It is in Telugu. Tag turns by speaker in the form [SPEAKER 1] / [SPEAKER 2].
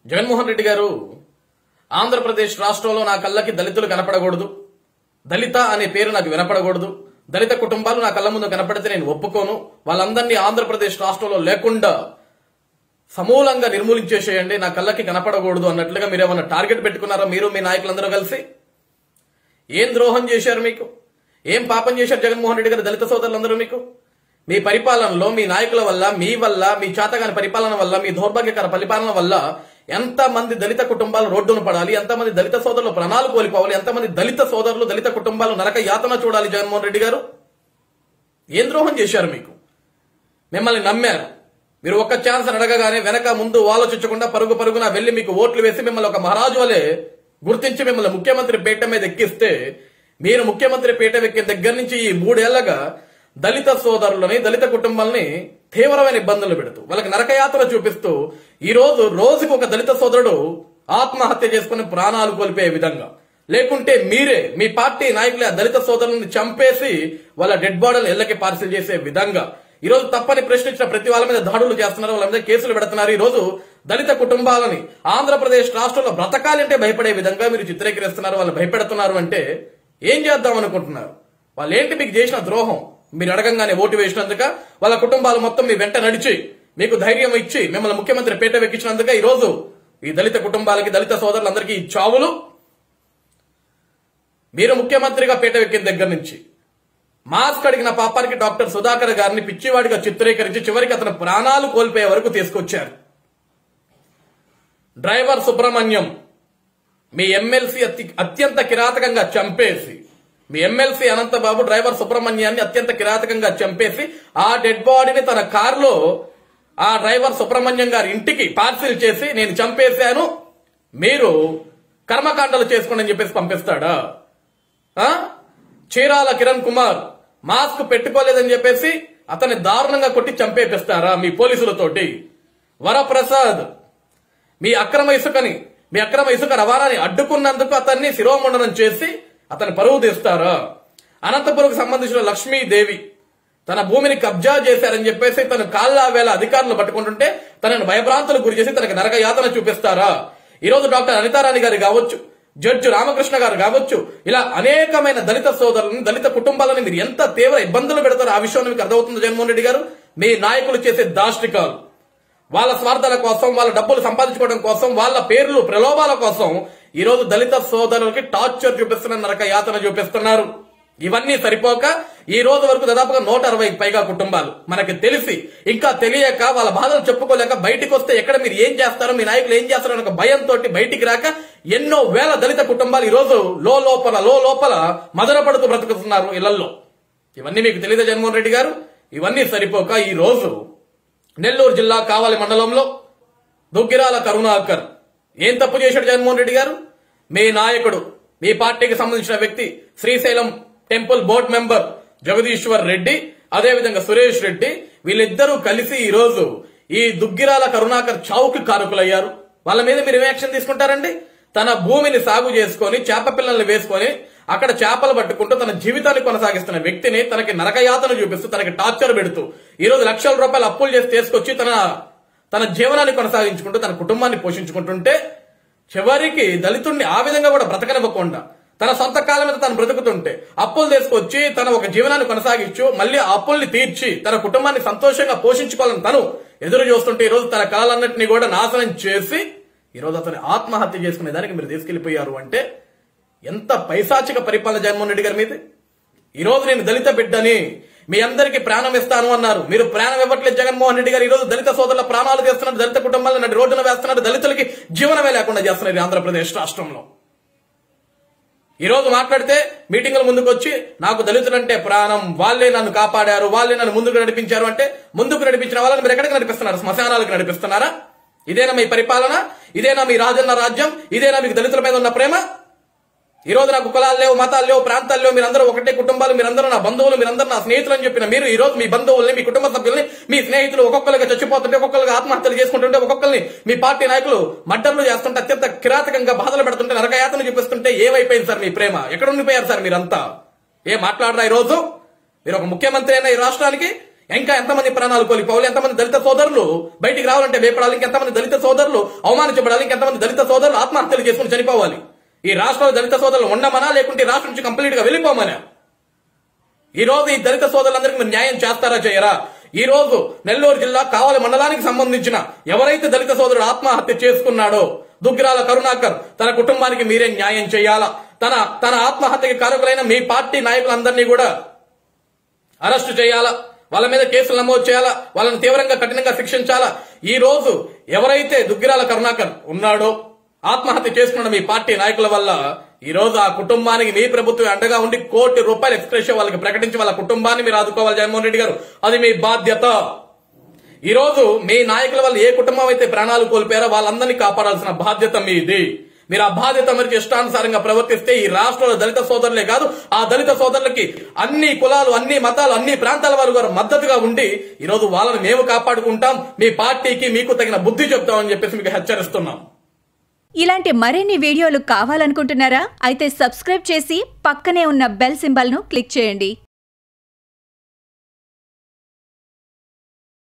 [SPEAKER 1] జగన్మోహన్ రెడ్డి గారు ఆంధ్రప్రదేశ్ రాష్ట్రంలో నా కళ్ళకి దళితులు కనపడకూడదు దళిత అనే పేరు నాకు వినపడకూడదు దళిత కుటుంబాలు నా కళ్ళ ముందు కనపడితే నేను ఒప్పుకోను వాళ్ళందరినీ ఆంధ్రప్రదేశ్ రాష్ట్రంలో లేకుండా సమూలంగా నిర్మూలించేసేయండి నా కళ్ళకి కనపడకూడదు అన్నట్లుగా మీరు ఏమన్నా టార్గెట్ పెట్టుకున్నారా మీరు మీ నాయకులందరూ కలిసి ఏం ద్రోహం చేశారు మీకు ఏం పాపం చేశారు జగన్మోహన్ రెడ్డి గారు దళిత సోదరులందరూ మీకు మీ పరిపాలనలో మీ నాయకుల వల్ల మీ వల్ల మీ చేతగాని పరిపాలన వల్ల మీ దౌర్భాగ్యకర పరిపాలన వల్ల ఎంత మంది దళిత కుటుంబాలు రోడ్డున పడాలి ఎంతమంది దళిత సోదరులు ప్రాణాలు కోల్పోవాలి ఎంతమంది దళిత సోదరులు దళిత కుటుంబాలు నరక యాతన చూడాలి జగన్మోహన్ రెడ్డి గారు ఏం ద్రోహం చేశారు మీకు మిమ్మల్ని నమ్మారు మీరు ఒక్క ఛాన్స్ అని అడగగానే వెనక ముందు ఆలోచించకుండా పరుగు పరుగున వెళ్లి మీకు ఓట్లు వేసి మిమ్మల్ని ఒక మహారాజు వలె గుర్తించి మిమ్మల్ని ముఖ్యమంత్రి పీఠ మీద ఎక్కిస్తే మీరు ముఖ్యమంత్రి పీఠ ఎక్కిన దగ్గర నుంచి ఈ మూడేళ్లగా దళిత సోదరులని దళిత కుటుంబాలని తీవ్రమైన ఇబ్బందులు పెడుతూ వాళ్ళకి నరకయాత్ర చూపిస్తూ ఈ రోజు రోజుకు ఒక దళిత సోదరుడు ఆత్మహత్య చేసుకుని ప్రాణాలు కోల్పోయే విధంగా లేకుంటే మీరే మీ పార్టీ నాయకులే ఆ దళిత సోదరులను చంపేసి వాళ్ళ డెడ్ బాడీలను ఇళ్లకి పార్సిల్ చేసే విధంగా ఈ రోజు తప్పని ప్రశ్నించిన ప్రతి వాళ్ళ మీద దాడులు చేస్తున్నారు వాళ్ళ మీద కేసులు పెడుతున్నారు ఈ రోజు దళిత కుటుంబాలని ఆంధ్రప్రదేశ్ రాష్ట్రంలో బ్రతకాలంటే భయపడే విధంగా మీరు చిత్రీకరిస్తున్నారు వాళ్ళు భయపెడుతున్నారు అంటే ఏం చేద్దాం అనుకుంటున్నారు వాళ్ళు ఏంటి మీకు చేసిన ద్రోహం మీరు అడగంగానే ఓటు వేసినందుక వాళ్ళ కుటుంబాలు మొత్తం మీ వెంట నడిచి మీకు ధైర్యం ఇచ్చి మిమ్మల్ని ముఖ్యమంత్రి పీట వెక్కించినందుక ఈ రోజు ఈ దళిత కుటుంబాలకి దళిత సోదరులందరికీ ఈ చావులు మీరు ముఖ్యమంత్రిగా పీట ఎక్కిన దగ్గర నుంచి మాస్క్ అడిగిన పాపానికి డాక్టర్ సుధాకర్ గారిని పిచ్చివాడిగా చిత్రీకరించి చివరికి అతను ప్రాణాలు కోల్పోయే వరకు తీసుకొచ్చారు డ్రైవర్ సుబ్రహ్మణ్యం మీ ఎమ్మెల్సీ అతి- అత్యంత కిరాతకంగా చంపేసి మీ ఎమ్మెల్సీ అనంతబాబు డ్రైవర్ సుబ్రహ్మణ్యాన్ని అత్యంత కిరాతకంగా చంపేసి ఆ డెడ్ బాడీని తన కారులో ఆ డ్రైవర్ సుబ్రహ్మణ్యం గారి ఇంటికి పార్సిల్ చేసి నేను చంపేశాను మీరు కర్మకాండలు చేసుకోండి అని చెప్పేసి పంపిస్తాడా ఆ? చీరాల కిరణ్ కుమార్ మాస్క్ పెట్టుకోలేదని చెప్పేసి అతన్ని దారుణంగా కొట్టి చంపేపిస్తారా మీ పోలీసులతోటి వరప్రసాద్ మీ అక్రమ ఇసుకని మీ అక్రమ ఇసుక రవాణాని అడ్డుకున్నందుకు అతన్ని శిరోమండనం చేసి అతని పరువు తీస్తారా అనంతపురంకు సంబంధించిన లక్ష్మీదేవి తన భూమిని కబ్జా చేశారని చెప్పేసి తన కాళ్ళ వేళ అధికారులు పట్టుకుంటుంటే తనను భయభ్రాంతులకు గురి చేసి తనకు నరక యాతన చూపిస్తారా ఈ రోజు డాక్టర్ అనితారాణి గారు కావచ్చు జడ్జి రామకృష్ణ గారు కావచ్చు ఇలా అనేకమైన దళిత సోదరులను దళిత కుటుంబాలను మీరు ఎంత తీవ్ర ఇబ్బందులు పెడతారో ఆ విషయం మీకు అర్థమవుతుంది జగన్మోహన్ రెడ్డి గారు మీ నాయకులు చేసే దాష్టికాలు వాళ్ళ స్వార్థాల కోసం వాళ్ళ డబ్బులు సంపాదించుకోవడం కోసం వాళ్ళ పేర్లు ప్రలోభాల కోసం ఈ రోజు దళిత సోదరులకి టార్చర్ చూపిస్తున్న నరక యాతన చూపిస్తున్నారు ఇవన్నీ సరిపోక ఈ రోజు వరకు దాదాపుగా నూట అరవై పైగా కుటుంబాలు మనకి తెలిసి ఇంకా తెలియక వాళ్ళ బాధలు చెప్పుకోలేక బయటికి వస్తే ఎక్కడ మీరు ఏం చేస్తారో మీ నాయకులు ఏం చేస్తారో అనే ఒక భయంతో బయటికి రాక ఎన్నో వేల దళిత కుటుంబాలు ఈ రోజు లో లోపల లో లోపల మదనపడుతూ బ్రతుకుతున్నారు ఇళ్లలో ఇవన్నీ మీకు తెలియదు జగన్మోహన్ రెడ్డి గారు ఇవన్నీ సరిపోక ఈ రోజు నెల్లూరు జిల్లా కావలి మండలంలో దుగ్గిరాల కరుణాకర్ ఏం తప్పు చేశాడు జగన్మోహన్ రెడ్డి గారు మీ నాయకుడు మీ పార్టీకి సంబంధించిన వ్యక్తి Srisailam temple board member Jagadishwar Reddy అదేవిధంగా సురేష్ రెడ్డి వీళ్ళిద్దరూ కలిసి ఈ రోజు ఈ దుగ్గిరాల కరుణాకర్ చావుకి కారకులయ్యారు వాళ్ళ మీద మీరు ఏం యాక్షన్ తీసుకుంటారండి తన భూమిని సాగు చేసుకొని చేప పిల్లల్ని వేసుకొని అక్కడ చేపలు పట్టుకుంటూ తన జీవితాన్ని కొనసాగిస్తున్న వ్యక్తిని తనకి నరకయాతన చూపిస్తూ తనకి టార్చర్ పెడుతూ ఈ రోజు లక్షల రూపాయలు అప్పులు చేసి తీసుకొచ్చి తన తన జీవనాన్ని కొనసాగించుకుంటూ తన కుటుంబాన్ని పోషించుకుంటుంటే చివరికి దళితుడిని ఆ విధంగా కూడా బ్రతకనివ్వకుండా తన సొంత కాలం మీద తను బ్రతుకుతుంటే అప్పులు తీసుకొచ్చి తన ఒక జీవనాన్ని కొనసాగించు మళ్ళీ ఆ అప్పుల్ని తీర్చి తన కుటుంబాన్ని సంతోషంగా పోషించుకోవాలని తను ఎదురు చూస్తుంటే ఈ రోజు తన కాలన్నింటినీ కూడా నాశనం చేసి ఈ రోజు అతని ఆత్మహత్య చేసుకునే దానికి మీరు తీసుకెళ్లిపోయారు అంటే ఎంత పైశాచిక పరిపాలన జగన్మోహన్ రెడ్డి గారి మీద ఈ రోజు నేను దళిత బిడ్డని మీ అందరికి ప్రాణం ఇస్తాను అన్నారు మీరు ప్రాణం ఇవ్వట్లేదు జగన్మోహన్ రెడ్డి గారు ఈ రోజు దళిత సోదరుల ప్రాణాలు చేస్తున్నారు దళిత కుటుంబాలను నడి రోడ్డున వేస్తున్నారు దళితులకి జీవనమే లేకుండా చేస్తున్నారు ఈ ఆంధ్రప్రదేశ్ రాష్ట్రంలో ఈ రోజు మాట్లాడితే మీటింగుల ముందుకు వచ్చి నాకు దళితులంటే ప్రాణం వాళ్ళే నన్ను కాపాడారు వాళ్ళే నన్ను ముందుకు నడిపించారు అంటే ముందుకు నడిపించిన వాళ్ళని మీరు ఎక్కడికి నడిపిస్తున్నారు శ్మశానాలకు నడిపిస్తున్నారా ఇదేనా మీ పరిపాలన ఇదేనా మీ రాజన్న రాజ్యం ఇదేనా మీకు దళితుల మీద ఉన్న ప్రేమ ఈ రోజు నాకు కులాలు లేవు మతాలు లేవు ప్రాంతాలు లేవు మీరందరూ ఒకటే కుటుంబాలు మీరందరూ నా బంధువులు మీరందరూ నా స్నేహితులు అని చెప్పిన మీరు ఈ రోజు మీ బంధువుల్ని మీ కుటుంబ సభ్యుల్ని మీ స్నేహితులు ఒక్కొక్కరికి చచ్చిపోతుంటే ఒక్కొక్కరికి ఆత్మహత్యలు చేసుకుంటుంటే ఒక్కొక్కరిని మీ పార్టీ నాయకులు మడ్డర్లు చేస్తుంటే అత్యంత కిరాతకంగా బాధలు పెడుతుంటే నరకయాతన చూపిస్తుంటే ఏమైపోయింది సార్ మీ ప్రేమ ఎక్కడ ఉండిపోయారు సార్ మీరంతా ఏ మాట్లాడరా ఈ రోజు మీరు ఒక ముఖ్యమంత్రి అయినా ఈ రాష్ట్రానికి ఇంకా ఎంతమంది ప్రాణాలు కోల్పోవాలి ఎంతమంది దళిత సోదరులు బయటికి రావాలంటే వేపడాలి ఇంకెంతమంది దళిత సోదరులు అవమానించబడాలి ఇంకెంతమంది దళిత సోదరులు ఆత్మహత్యలు చేసుకుని చనిపోవాలి ఈ రాష్ట్రంలో దళిత సోదరులు ఉండమనా లేకుంటే ఈ రాష్ట్రం నుంచి కంప్లీట్ గా వెళ్ళిపోమనా ఈ రోజు ఈ దళిత సోదరులందరికీ మీరు న్యాయం చేస్తారా చేయరా ఈ రోజు నెల్లూరు జిల్లా కావలి మండలానికి సంబంధించిన ఎవరైతే దళిత సోదరుడు ఆత్మహత్య చేసుకున్నాడో దుగ్గిరాల కరుణాకర్ తన కుటుంబానికి మీరే న్యాయం చేయాలా తన తన ఆత్మహత్యకి కారకులైన మీ పార్టీ నాయకులందరినీ కూడా అరెస్టు చేయాలా వాళ్ళ మీద కేసులు నమోదు చేయాలా వాళ్ళని తీవ్రంగా కఠినంగా శిక్షించాలా ఈ రోజు ఎవరైతే దుగ్గిరాల కరుణాకర్ ఉన్నాడో ఆత్మహత్య చేసుకున్న మీ పార్టీ నాయకుల వల్ల ఈ రోజు ఆ కుటుంబానికి మీ ప్రభుత్వం అండగా ఉండి కోటి రూపాయలు ఎక్స్ప్రెషన్ వాళ్ళకి ప్రకటించి వాళ్ళ కుటుంబాన్ని మీరు ఆదుకోవాలి జగన్మోహన్ రెడ్డి గారు అది మీ బాధ్యత ఈ రోజు మీ నాయకుల వల్ల ఏ కుటుంబం అయితే ప్రాణాలు కోల్పోయారో వాళ్ళందరినీ కాపాడాల్సిన బాధ్యత మీది మీరు ఆ బాధ్యత మరికి ఇష్టానుసారంగా ప్రవర్తిస్తే ఈ రాష్ట్రంలో దళిత సోదరులే కాదు ఆ దళిత సోదరులకి అన్ని కులాలు అన్ని మతాలు అన్ని ప్రాంతాల వారు వారు మద్దతుగా ఉండి ఈ రోజు వాళ్ళని మేము కాపాడుకుంటాం మీ పార్టీకి మీకు తగిన బుద్ధి చెప్తామని చెప్పేసి మీకు హెచ్చరిస్తున్నాం
[SPEAKER 2] ఇలాంటి మరిన్ని వీడియోలు కావాలనుకుంటున్నారా అయితే సబ్స్క్రైబ్ చేసి పక్కనే ఉన్న బెల్ సింబల్ను క్లిక్ చేయండి